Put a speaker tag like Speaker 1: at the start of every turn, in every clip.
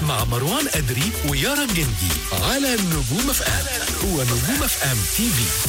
Speaker 1: مع مروان أدري ويارا جندي على نجوم اف ام هو نجوم اف ام تي في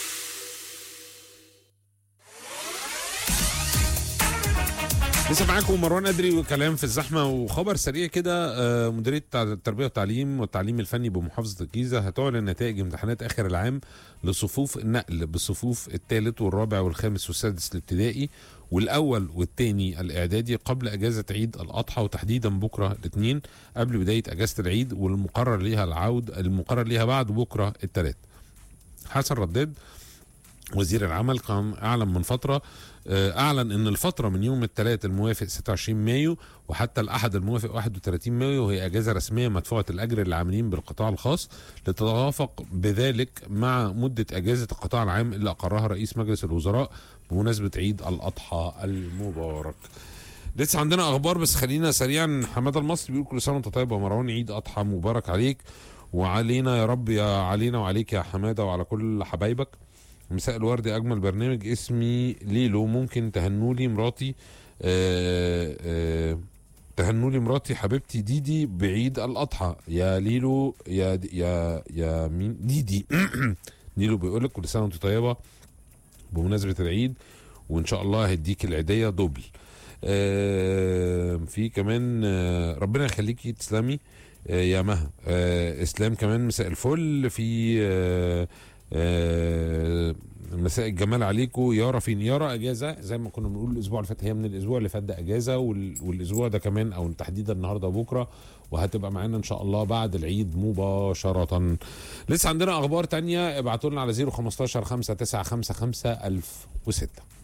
Speaker 2: لسه معاكم مروان ادري وكلام في الزحمه وخبر سريع كده آه، مديريه التربيه والتعليم والتعليم الفني بمحافظه الجيزه هتعلن نتائج امتحانات اخر العام لصفوف النقل بالصفوف الثالث والرابع والخامس والسادس الابتدائي والاول والثاني الاعدادي قبل اجازه عيد الاضحى وتحديدا بكره الاثنين قبل بدايه اجازه العيد والمقرر ليها العود المقرر ليها بعد بكره الثلاث حسن رداد وزير العمل كان اعلن من فتره آه، اعلن ان الفتره من يوم الثلاث الموافق 26 مايو وحتى الاحد الموافق 31 مايو وهي اجازه رسميه مدفوعه الاجر للعاملين بالقطاع الخاص لتتوافق بذلك مع مده اجازه القطاع العام اللي اقرها رئيس مجلس الوزراء بمناسبه عيد الاضحى المبارك. لسه عندنا اخبار بس خلينا سريعا حماده المصري بيقول كل سنه وانت طيب يا مروان عيد اضحى مبارك عليك وعلينا يا رب يا علينا وعليك يا حماده وعلى كل حبايبك مساء الورد يا اجمل برنامج اسمي ليلو ممكن تهنولي مراتي آه آه تهنولي مراتي حبيبتي ديدي بعيد الاضحى يا ليلو يا يا يا مين ديدي ليلو بيقول لك كل سنه وانت طيبه بمناسبه العيد وان شاء الله هديك العيديه دبل آه في كمان آه ربنا يخليكي تسلمي آه يا مها آه اسلام كمان مساء الفل في آه آه مساء الجمال عليكم يارا فين يارا اجازه زي ما كنا بنقول الاسبوع اللي فات هي من الاسبوع اللي فات ده اجازه وال- والاسبوع ده كمان او تحديدا النهارده وبكره وهتبقى معانا ان شاء الله بعد العيد مباشره لسه عندنا اخبار تانية ابعتوا لنا على 015 595 1006